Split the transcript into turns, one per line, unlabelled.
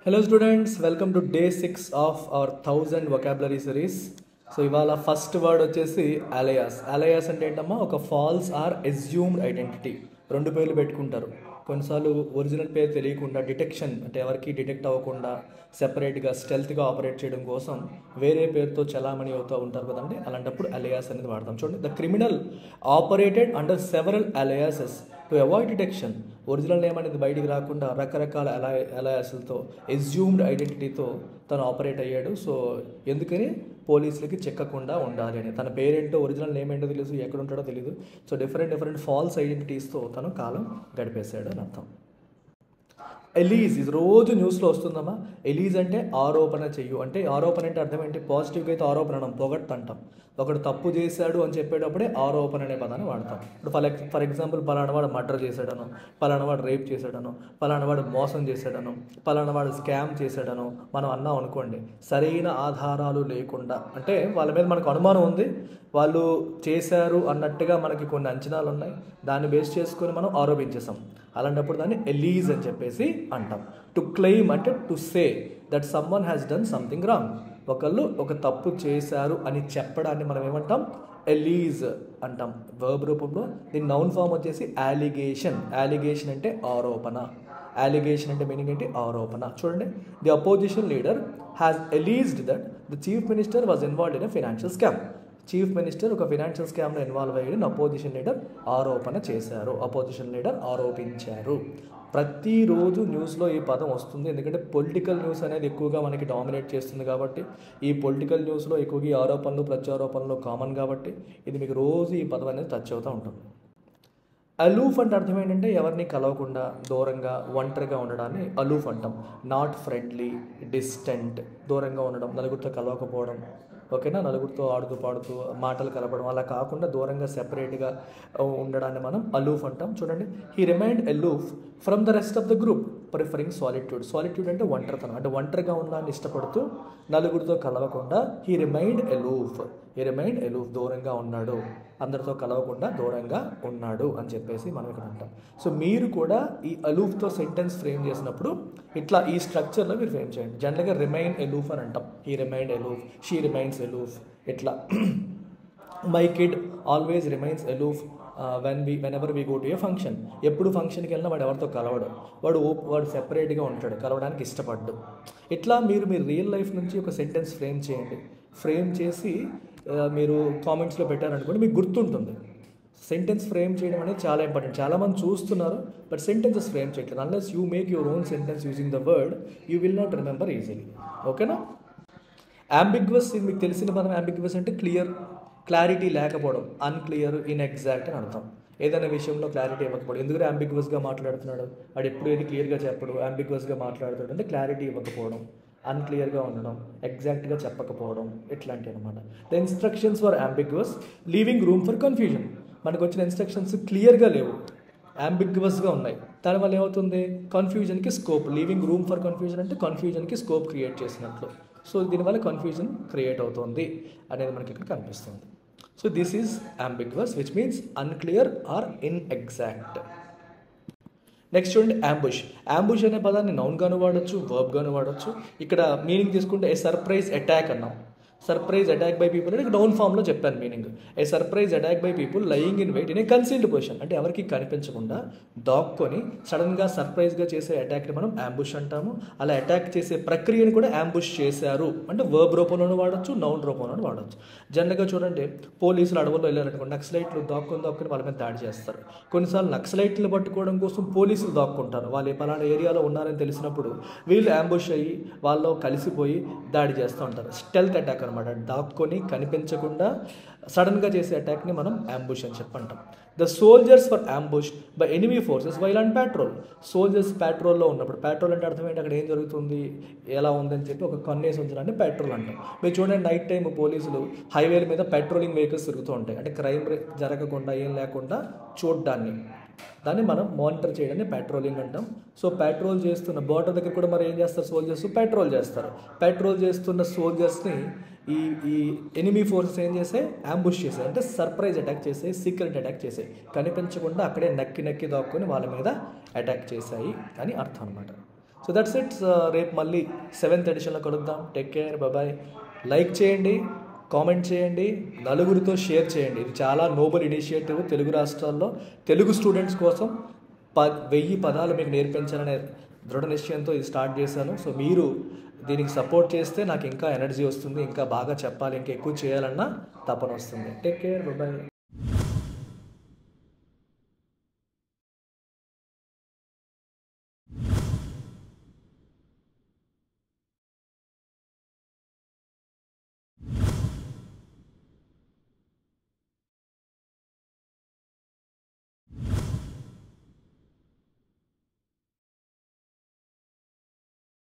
hello students welcome to day six of our thousand vocabulary series so ఇవాళ first word వచ్చేసి alias alias అంటే ఏంటమ్మా ఒక falls are assumed identity రెండు పేర్లు పెట్టుకుంటారు కొన్నిసార్లు ఒరిజినల్ పేరు తెలియకుండా డిటెక్షన్ అంటే ఎవరికి డిటెక్ట్ అవ్వకుండా సెపరేట్గా స్టెల్త్గా ఆపరేట్ చేయడం కోసం వేరే పేరుతో చలామణి అవుతూ ఉంటారు కదండి అలాంటప్పుడు అలయాస్ అనేది వాడతాం చూడండి the criminal operated under several aliases to avoid detection original name అనేది బయటికి రాకుండా రకరకాల అలా అలయాసులతో ఎస్యూమ్డ్ ఐడెంటిటీతో తను ఆపరేట్ అయ్యాడు సో ఎందుకని పోలీసులకి చెక్కకుండా ఉండాలి అని తన పేరేంటో ఒరిజినల్ నేమ్ ఏంటో తెలియదు ఎక్కడ ఉంటాడో తెలియదు సో డిఫరెంట్ డిఫరెంట్ ఫాల్స్ ఐడెంటిటీస్తో తను కాలం గడిపేశాడు అని అర్థం ఎలీజ్ ఇది రోజు న్యూస్లో వస్తుందమ్మా ఎలీజ్ అంటే ఆరోపణ చెయ్యు అంటే ఆరోపణ అంటే అర్థం ఏంటి పాజిటివ్గా అయితే ఆరోపణ అనం పొగట్టు అంటాం ఒకడు తప్పు చేశాడు అని చెప్పేటప్పుడే ఆరోపణ అనే పదాన్ని వాడతాం ఇప్పుడు ఫర్ ఫర్ ఎగ్జాంపుల్ పలానా వాడు మర్డర్ చేశాడను పలానా వాడు రేప్ చేశాడను పలానా వాడు మోసం చేశాడను పలానా వాడు స్కామ్ చేశాడను మనం అన్నాం అనుకోండి సరైన ఆధారాలు లేకుండా అంటే వాళ్ళ మీద మనకు అనుమానం ఉంది వాళ్ళు చేశారు అన్నట్టుగా మనకి కొన్ని అంచనాలు ఉన్నాయి దాన్ని బేస్ చేసుకొని మనం ఆరోపించేసాం అలాంటప్పుడు దాన్ని ఎలీజ్ అని చెప్పేసి అంటాం టు క్లెయిమ్ అంటే to say that someone has done something wrong ఒకళ్ళు ఒక తప్పు చేశారు అని చెప్పడాన్ని మనం ఏమంటాం ఎలీజ్ అంటాం వర్బ్ రూపంలో దీని నౌన్ ఫామ్ వచ్చేసి అలిగేషన్ అలిగేషన్ అంటే ఆరోపణ అలిగేషన్ అంటే మీనింగ్ ఏంటి ఆరోపణ చూడండి the opposition leader has alleged that the chief minister was involved in a financial scam chief minister ఒక ఫినాన్షియల్ స్కామ్లో ఇన్వాల్వ్ అయ్యి అపోజిషన్ లీడర్ ఆరోపణ చేశారు అపోజిషన్ లీడర్ ఆరోపించారు ప్రతిరోజు న్యూస్లో ఈ పదం వస్తుంది ఎందుకంటే పొలిటికల్ న్యూస్ అనేది ఎక్కువగా మనకి డామినేట్ చేస్తుంది కాబట్టి ఈ పొలిటికల్ న్యూస్లో ఎక్కువగా ఈ ఆరోపణలు ప్రత్యారోపణలు కామన్ కాబట్టి ఇది మీకు రోజు ఈ పదం అనేది టచ్ అవుతూ ఉంటుంది అలూఫ్ అంటే అర్థం ఏంటంటే ఎవరిని కలవకుండా దూరంగా ఒంటరిగా ఉండడాన్ని అలూఫ్ అంటాం నాట్ ఫ్రెండ్లీ డిస్టెంట్ దూరంగా ఉండడం నలుగురితో కలవకపోవడం ఓకేనా నలుగురితో ఆడుతూ పాడుతూ మాటలు కలపడం అలా కాకుండా దూరంగా సెపరేట్గా ఉండడాన్ని మనం అలూఫ్ అంటాం చూడండి he remained aloof from the rest of the group preferring solitude solitude అంటే ఒంటరితనం అంటే ఒంటరిగా ఉండాలని ఇష్టపడుతూ నలుగురితో కలవకుండా he remained aloof he remained aloof దూరంగా ఉన్నాడు అందరితో కలవకుండా దూరంగా ఉన్నాడు అని చెప్పేసి మనం ఇక్కడ అంటాం సో మీరు కూడా ఈ అలూఫ్తో సెంటెన్స్ ఫ్రేమ్ చేసినప్పుడు ఇట్లా ఈ స్ట్రక్చర్లో మీరు ఫ్రేమ్ చేయండి జనరల్గా రిమైన్ ఎలూఫ్ అని అంటాం he remained aloof she remains aloof ఇట్లా my kid always remains aloof when we whenever we go to a function ఎప్పుడు ఫంక్షన్కి వెళ్ళినా వాడు ఎవరితో కలవడు వాడు వాడు సెపరేట్గా ఉంటాడు కలవడానికి ఇష్టపడ్డు ఇట్లా మీరు మీ రియల్ లైఫ్ నుంచి ఒక సెంటెన్స్ ఫ్రేమ్ చేయండి ఫ్రేమ్ చేసి మీరు కామెంట్స్లో పెట్టారనుకోండి మీకు గుర్తుంటుంది సెంటెన్స్ ఫ్రేమ్ చేయడం అనేది చాలా ఇంపార్టెంట్ చాలామంది చూస్తున్నారు బట్ సెంటెన్సెస్ ఫ్రేమ్ చేయట్లేదు unless you make your own sentence using the word you will not remember easily ఓకేనా అంబిగ్వస్ ఇది మీకు తెలిసిన పదం అంబిగ్వస్ అంటే క్లియర్ క్లారిటీ లేకపోవడం అన్క్లియర్ ఇన్ఎగ్జాక్ట్ అని అర్థం ఏదైనా విషయంలో క్లారిటీ ఇవ్వకపోవడం ఎందుకంటే అంబిగ్వస్గా మాట్లాడుతున్నాడు వాడు ఎప్పుడు ఏది క్లియర్గా చెప్పడు అంబిగ్వస్గా మాట్లాడుతాడు అంటే క్లారిటీ ఇవ్వకపోవడం అన్క్లియర్గా ఉండడం ఎగ్జాక్ట్గా చెప్పకపోవడం ఇట్లాంటివి అనమాట the instructions for ambiguous leaving room for confusion మనకు వచ్చిన ఇన్స్ట్రక్షన్స్ క్లియర్గా లేవు అంబిగ్వస్గా ఉన్నాయి దానివల్ల ఏమవుతుంది కన్ఫ్యూజన్కి scope leaving room for confusion అంటే కన్ఫ్యూజన్కి స్కోప్ క్రియేట్ చేసినట్లు సో దీనివల్ల కన్ఫ్యూజన్ క్రియేట్ అవుతుంది అనేది మనకి ఇక్కడ కనిపిస్తుంది so this is ambiguous which means unclear or inexact next చూడండి అంబుష్ అంబుష్ అనే పదాన్ని నౌన్గాను వాడచ్చు వర్బ్గాను వాడచ్చు ఇక్కడ మీనింగ్ తీసుకుంటే ఏ సర్ప్రైజ్ అటాక్ అన్నాం సర్ప్రైజ్ అటాక్ బై పీపుల్ అంటే డౌన్ ఫామ్లో చెప్పాను meaning a surprise attack by people lying in wait in a concealed position అంటే ఎవరికి కనిపించకుండా దాక్కొని సడన్గా సర్ప్రైజ్గా చేసే అటాక్ని మనం అంబుష్ అంటాము అలా అటాక్ చేసే ప్రక్రియను కూడా అంబుష్ చేశారు అంటే వర్బ్ రూపంలోనూ వాడచ్చు నౌన్ రూపంలోనూ వాడచ్చు జనరల్గా చూడండి పోలీసులు అడవుల్లో వెళ్ళారనుకోండి నక్సలైట్లు దాక్కుని దాక్కుని వాళ్ళ మీద దాడి చేస్తారు కొన్నిసార్లు నక్సలైట్లు పట్టుకోవడం కోసం పోలీసులు దాక్కుంటారు వాళ్ళు పలానా ఏరియాలో ఉన్నారని తెలిసినప్పుడు వీళ్ళు అంబుష్ అయ్యి వాళ్ళు కలిసిపోయి దాడి చేస్తూ ఉంటారు స్టెల్త్ అటాక్ అనమాట దాక్కొని కనిపించకుండా సడన్గా చేసే అటాక్ని మనం అంబుష్ అని చెప్పంటాం the soldiers for ambush by enemy forces while and patrol soldiers పెట్రోల్లో ఉన్నప్పుడు పెట్రోల్ అంటే అర్థం ఏంటి అక్కడ ఏం జరుగుతుంది ఎలా ఉందని చెప్పి ఒక కన్నేసి ఉంచడాన్ని పెట్రోల్ అంటాం మీరు చూడండి నైట్ టైం పోలీసులు హైవేల మీద పెట్రోలింగ్ వెహికల్స్ తిరుగుతూ ఉంటాయి అంటే క్రైమ్ జరగకుండా ఏం లేకుండా చూడడాన్ని దాన్ని మనం మానిటర్ చేయడాన్ని పెట్రోలింగ్ అంటాం సో పెట్రోల్ చేస్తున్న బోర్డర్ దగ్గర కూడా మరి ఏం చేస్తారు సోల్జర్స్ పెట్రోల్ చేస్తారు పెట్రోల్ చేస్తున్న సోల్జర్స్ని ఈ ఈ ఎనిమీ ఫోర్సెస్ ఏం చేసాయి అంబుష్ చేసాయి అంటే సర్ప్రైజ్ అటాక్ చేసాయి సీక్రెట్ అటాక్ చేసాయి కనిపించకుండా అక్కడే నక్కి నక్కి దాక్కుని వాళ్ళ మీద అటాక్ చేశాయి అని అర్థం అనమాట సో దట్స్ ఇట్ రేపు మళ్ళీ సెవెంత్ ఎడిషన్లో కలుద్దాం టేక్ కేర్ బాయ్ లైక్ చేయండి కామెంట్ చేయండి నలుగురితో షేర్ చేయండి ఇది చాలా నోబల్ ఇనిషియేటివ్ తెలుగు రాష్ట్రాల్లో తెలుగు స్టూడెంట్స్ కోసం ప వెయ్యి పదాలు మీకు నేర్పించాలనే దృఢ నిశ్చయంతో ఇది స్టార్ట్ చేశాను సో మీరు దీనికి సపోర్ట్ చేస్తే నాకు ఇంకా ఎనర్జీ వస్తుంది ఇంకా బాగా చెప్పాలి ఇంకా ఎక్కువ చేయాలన్న తపన వస్తుంది టేక్ కేర్ బాయ్